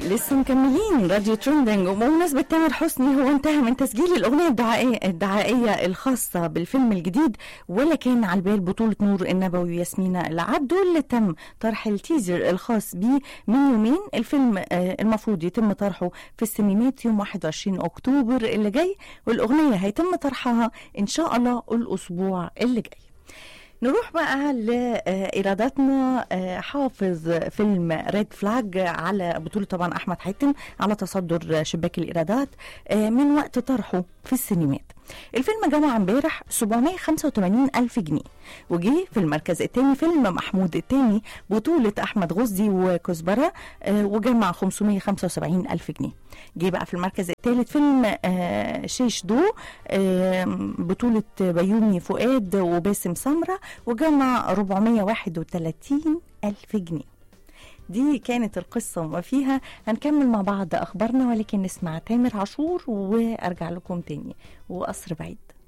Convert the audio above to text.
لسه مكملين راديو ترندنج وبمناسبة تامر حسني هو انتهى من تسجيل الأغنية الدعائية الدعائية الخاصة بالفيلم الجديد ولا كان على البال بطولة نور النبوي وياسمينة العبد واللي تم طرح التيزر الخاص بيه من يومين الفيلم آه، المفروض يتم طرحه في السينمات يوم 21 أكتوبر اللي جاي والأغنية هيتم طرحها إن شاء الله الأسبوع اللي جاي نروح بقى لإيراداتنا آه، حافظ فيلم ريد فلاج على بطولة طبعا أحمد حاتم على تصدر شباك الإيرادات آه، من وقت طرحه في السينمات الفيلم جمع امبارح 785 ألف جنيه وجه في المركز الثاني فيلم محمود الثاني بطولة أحمد غزي وكزبرة آه، وجمع 575 ألف جنيه جه بقى في المركز الثالث فيلم آه، شيش دو آه، بطولة بيومي فؤاد وباسم سمرة وجمع 431 ألف جنيه دي كانت القصة وما فيها هنكمل مع بعض أخبارنا ولكن نسمع تامر عاشور وأرجع لكم تاني وقصر بعيد